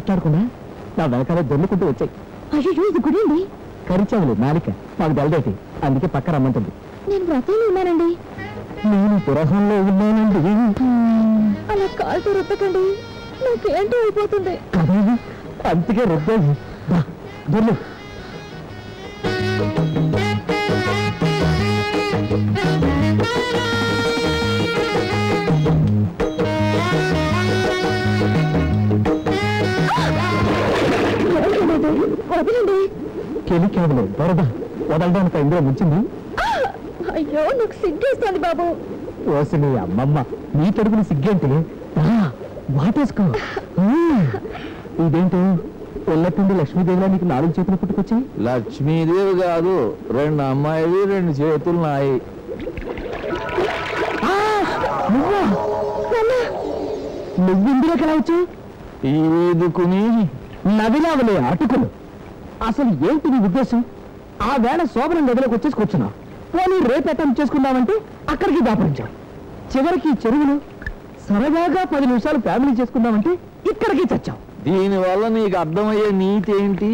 మాట్లాడకుండా నా వెనకాల దొర్లుకుంటూ వచ్చాయి అయ్యో ఇది గుడండి కరిచావులు నాలిక మాకు తెలదేటి అందుకే పక్క రమ్మంటుంది నేను వ్రతంలో ఉన్నానండి నేను పురహంలో ఉన్నానండి అలా కాలుతో రుద్దకండి నాకేంటో అయిపోతుంది కదా అందుకే రుద్దేది దొర్లు వదలండి కెలికావులు దొరద వదలడానికి ఇందులో ముంచింది అయ్యో నాకు సిగ్గేస్తుంది బాబు ఓసి నీ అమ్మమ్మ నీ తడుపుని సిగ్గేంటి రా, వాటేసుకో ఊ. ఇదేంటో ఉల్లపిండి లక్ష్మీదేవిలా నీకు నాలుగు చేతులు పుట్టుకొచ్చాయి లక్ష్మీదేవి కాదు రెండు అమ్మాయివి రెండు చేతులు నాయి నువ్వు ఇందులోకి ఎలా వచ్చావు ఈదుకుని నవిలావలే అటుకులు అసలు ఏంటి నీ ఉద్దేశం ఆ వేళ శోభనం గదిలోకి వచ్చేసి కూర్చున్నావు పోనీ రేపు అటెంప్ట్ చేసుకుందామంటే అక్కడికి దాపరించావు చివరికి ఈ చెరువులు సరదాగా పది నిమిషాలు ఫ్యామిలీ చేసుకుందామంటే ఇక్కడికి చచ్చావు దీనివల్ల నీకు అర్థమయ్యే నీతి ఏంటి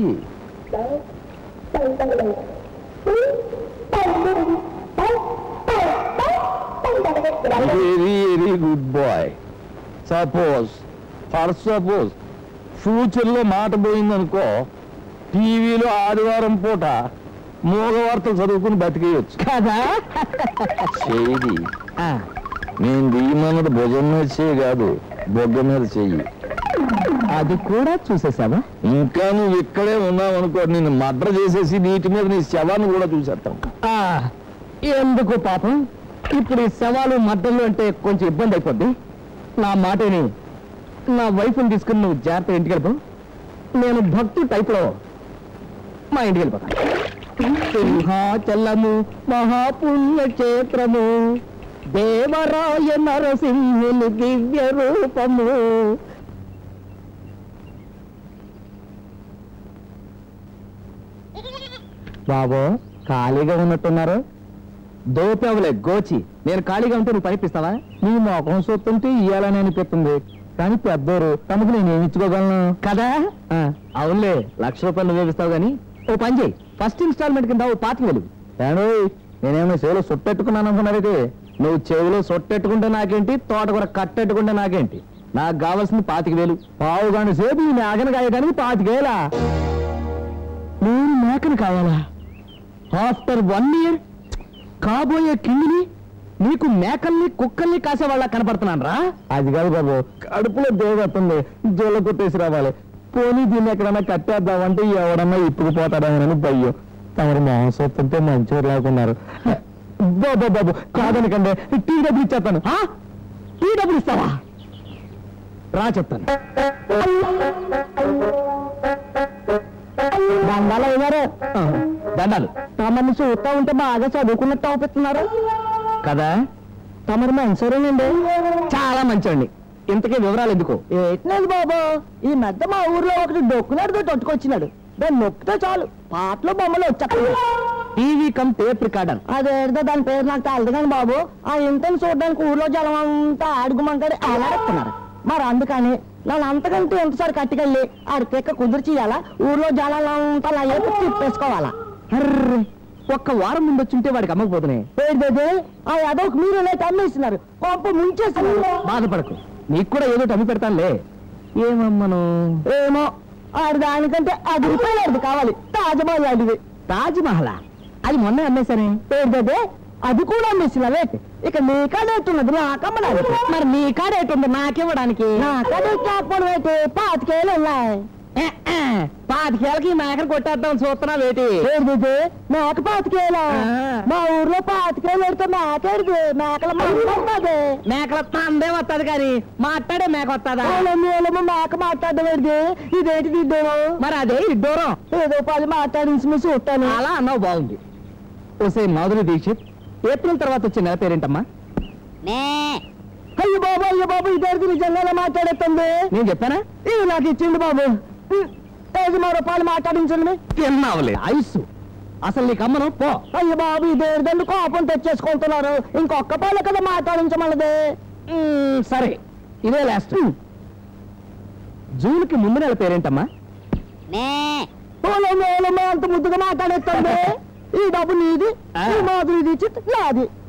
very very good boy suppose for suppose ఫ్యూచర్లో మాట పోయిందనుకో టీవీలో ఆదివారం పూట మూగ వార్తలు చదువుకుని బతికేయచ్చు కదా చేయి నేను దీయమన్నది భుజం మీద చేయి కాదు బొగ్గ మీద చెయ్యి అది కూడా చూసేసావా ఇంకా నువ్వు ఇక్కడే ఉన్నావు అనుకో నిన్ను మడ్ర చేసేసి నీటి మీద నీ శవాన్ని కూడా చూసేస్తాం ఆ, ఎందుకు పాపం ఇప్పుడు ఈ శవాలు మద్దళ్ళు అంటే కొంచెం ఇబ్బంది అయిపోద్ది నా మాటని నా వైఫ్ని తీసుకుని నువ్వు జాగ్రత్త ఇంటికి వెళ్ళిపో నేను భక్తు టైప్లో మా ఇంటికి వెళ్ళిపోతాను సింహాచలము మహాపుణ్య క్షేత్రము దేవరాయ నరసింహుని దివ్య రూపము బాబు ఖాళీగా ఉన్నట్టున్నారు దోపేవలే గోచి నేను ఖాళీగా ఉంటే నువ్వు పనిపిస్తావా నీ మొఖం చూస్తుంటే ఇయ్యాలని అనిపిస్తుంది కానీ పెద్దోరు తమకు నేను ఏమి ఇచ్చుకోగలను కదా ఆ, అవునులే లక్ష రూపాయలు నువ్వే ఇస్తావు కానీ ఓ పని చేయి ఫస్ట్ ఇన్స్టాల్మెంట్ కింద ఓ పాతికి వెలుగు ఏడోయ్ నేనేమో చెవిలో సొట్టెట్టుకున్నాను అనుకున్నారైతే నువ్వు చెవిలో సొట్టెట్టుకుంటే నాకేంటి తోటకూర కట్టెట్టుకుంటే నాకేంటి నాకు కావాల్సింది పాతిక వేలు పావు గంట సేపు ఈ మేకను కాయడానికి పాతికేలా నేను మేకను కావాలా ఆఫ్టర్ వన్ ఇయర్ కాబోయే కింగిని నీకు మేకల్ని కుక్కల్ని కాసేవాళ్ళ కనపడుతున్నాను రా అది కాదు బాబు కడుపులో దేవతుంది జోల కొట్టేసి రావాలి పోనీ దీన్ని ఎక్కడన్నా కట్టేద్దామంటే ఎవడన్నా ఇప్పుడు పోతాడేమోనని భయ్యం తమరు మొహం చూస్తుంటే మంచివారు లేకున్నారు బాబు బాబు కాదనకండి టీ డబ్బులు ఇచ్చేస్తాను ఆ? టీ డబ్బులు ఇస్తావా రా చెప్తాను దండాలు అయ్యారు దండాలు తమని చూస్తా ఉంటే బాగా చదువుకున్నట్టు అవుతున్నారు కదా తమరు మంచోరేనండి చాలా మంచోండి ఇంతకీ వివరాలు ఎందుకు ఏట్లేదు బాబు ఈ మధ్య మా ఊర్లో ఒకటి డొక్కునాడుతో తొట్టుకొచ్చినాడు దాన్ని నొక్కితే చాలు పాటలు బొమ్మలు వచ్చేస్తాయి టీవీ కమ్ టేప్ రికార్డర్ అదేదో దాని పేరు నాకు తెలదు కానీ బాబు ఆ ఇంతని చూడడానికి ఊర్లో జలం అంతా ఆడుగుమంటారు అలాడుతున్నారు మరి అందుకని నన్ను అంతకంటే ఎంతసారి కట్టుకెళ్ళి ఆడి తెక్క కుదిర్చి ఇయ్యాలా ఊర్లో జలాలంతా నా ఏపు తిప్పేసుకోవాలా అర్రే ఒక్క వారం ముందు వచ్చుంటే వాడికి అమ్మకపోతున్నాయి ఏంటది ఆ యాదవ్కి మీరు లేక అమ్మేస్తున్నారు కొంప ముంచేస్తున్నారు బాధపడకు నీకు కూడా ఏదో అమ్మి పెడతానులే ఏమమ్మను ఏమో ఆడి దానికంటే అది రూపాయలు కావాలి తాజ్మహల్ లాంటిది తాజ్మహల్ అది మొన్న అమ్మేశానే ఏంటది అది కూడా అమ్మేసినవే ఇక నీ కాడేట్టున్నది నాకమ్మడానికి మరి నీ కాడేటుంది నాకివ్వడానికి నా కాడేట్ లేకపోవడం అయితే పాతికేళ్ళు ఉన్నాయి పాతికేళ్ళకి మేకను కొట్టేద్దాం చూస్తున్నా వేటి మేక పాతికేలా మా ఊర్లో పాతికేలు పెడితే మేకేడిది మేకల మాట్లాడుతుంది మేకల తందే వస్తుంది కానీ మాట్లాడే మేక వస్తుందా మేలము మేక మాట్లాడేది ఇదేంటి ఇద్దరు మరి అదే ఇద్దరం ఏదో పది మాట్లాడించి మీరు చూస్తాను అలా అన్నావు బాగుంది ఓసే మాధురి దీక్షిత్ ఏప్రిల్ తర్వాత వచ్చిన నెల పేరేంటమ్మా అయ్యో బాబు అయ్యో బాబు ఇద్దరికి నిజంగా మాట్లాడేస్తుంది నేను చెప్పానా ఇది నాకు ఇచ్చింది బాబు ఐదు మరో రూపాయలు మాట్లాడించండి తిన్నావులే ఐసు అసలు నీకు అమ్మను పో అయ్యో బాబు ఇదేదండి కోపం తెచ్చేసుకుంటున్నారు ఇంకొక్క పాలు కదా మాట్లాడించమన్నది సరే ఇదే లాస్ట్ జూన్కి ముందు నెల పేరేంటమ్మా అంత ముద్దుగా మాట్లాడేస్తుంది ఈ డబ్బు నీది ఈ మాధురి నాది